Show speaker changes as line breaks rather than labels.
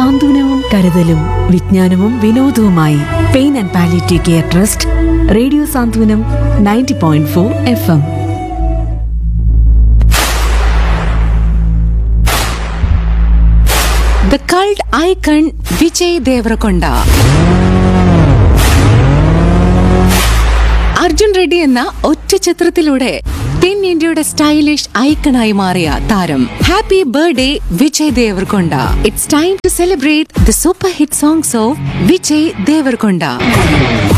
സാന്ത്വനവും കരുതലും വിജ്ഞാനവും വിനോദവുമായി pain and palliative care trust radio Santhwanam ninety point four F M
the cult icon Vijay Deverakonda Arjun Reddy എന്ന ഒറ്റ ചിത്രത്തിലൂടെ തെന്നിന്ത്യയുടെ സ്റ്റൈലിഷ് ഐക്കണായി മാറിയ താരം happy birthday Vijay Deverakonda it's time to celebrate the super hit songs of Vijay ദേവർകൊണ്ട